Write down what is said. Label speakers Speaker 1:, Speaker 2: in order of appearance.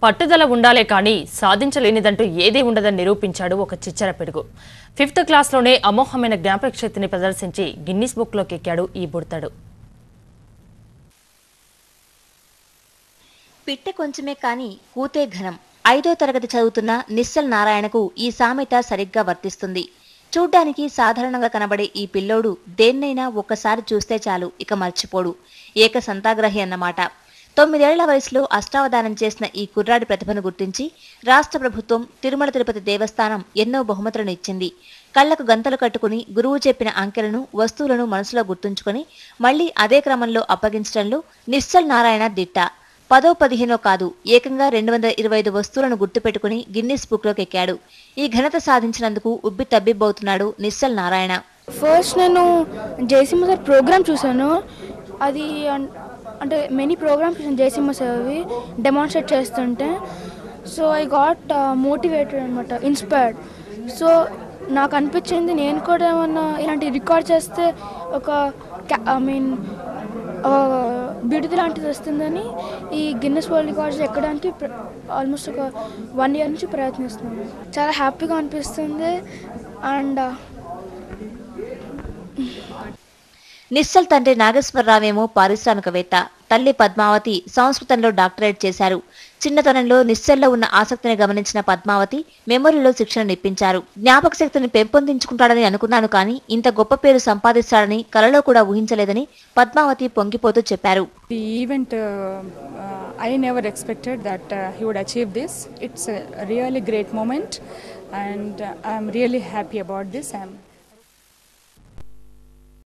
Speaker 1: పట్టుదల ఉండాలే కానీ సాధించలేనిదంటూ ఏదీ ఉండదని నిరూపించాడు ఒక చిచ్చర పిడుగు ఫిఫ్త్ క్లాస్లోనే అమోఘమైన జ్ఞాపక శక్తిని ప్రదర్శించి గిన్నిస్ బుక్లోకి ఎక్కాడు ఈ బుడతడు
Speaker 2: పిట్టె కొంచెమే కాని కూతే ఘనం ఐదో తరగతి చదువుతున్న నిశ్చల్ నారాయణకు ఈ సామెత సరిగ్గా వర్తిస్తుంది చూడ్డానికి సాధారణంగా కనబడే ఈ పిల్లోడు దేన్నైనా ఒక్కసారి చూస్తే చాలు ఇక మర్చిపోడు ఏక సంతాగ్రహి అన్నమాట తొమ్మిదేళ్ల వయసులో అష్టావధానం చేసిన ఈ కుర్రాడి ప్రతిభను గుర్తించి రాష్ట్ర ప్రభుత్వం తిరుమల తిరుపతి దేవస్థానం ఎన్నో బహుమతులను ఇచ్చింది కళ్లకు గంతలు కట్టుకుని గురువు చెప్పిన అంకెలను వస్తువులను మనసులో గుర్తుంచుకొని మళ్లీ అదే క్రమంలో అప్పగించడంలో నిశ్చల్ నారాయణ దిట్ట పదో పదిహేనో కాదు ఏకంగా రెండు వందల ఇరవై ఐదు వస్తువులను గుర్తుపెట్టుకుని గిన్నిస్ బుక్లోకి ఎక్కాడు ఈ ఘనత సాధించినందుకు ఉబ్బి తబ్బిబ్బవుతున్నాడు నిశ్చల్ నారాయణ
Speaker 3: ఫస్ట్ నేను జయసింహ సార్ ప్రోగ్రామ్ చూశాను అది అన్- అంటే మెనీ ప్రోగ్రామ్స్ చూసాను జయసింహ సార్వి డెమాన్స్ట్రేట్ చేస్తుంటే సో ఐ గాట్ మోటివేటెడ్ అనమాట ఇన్స్పైర్డ్ సో నాకు అనిపించింది నేను కూడా ఏమన్నా ఇలాంటి రికార్డ్ చేస్తే ఒక ఐ మీన్ బిడుది లాంటిది వస్తుందని ఈ గిన్నెస్ వరల్డ్ రికార్డ్స్ ఎక్కడానికి ఆల్మోస్ట్ ఒక వన్ ఇయర్ నుంచి ప్రయత్నిస్తున్నాను చాలా హ్యాపీగా అనిపిస్తుంది అండ్
Speaker 2: నిశ్చల్ తండ్రి నాగేశ్వరరావేమో పారిశ్రామికవేత్త తల్లి పద్మావతి సంస్కృతంలో డాక్టరేట్ చేశారు చిన్నతనంలో నిశ్చల్లో ఉన్న ఆసక్తిని గమనించిన పద్మావతి మెమొరీలో శిక్షణ ఇప్పించారు జ్ఞాపక శక్తిని పెంపొందించుకుంటాడని అనుకున్నాను కానీ ఇంత గొప్ప పేరు సంపాదిస్తాడని కలలో కూడా ఊహించలేదని పద్మావతి పొంగిపోతూ చెప్పారు
Speaker 4: The event, uh, uh, I never expected that uh, he would achieve this. It's a really great moment, and uh, I'm really happy about this. I'm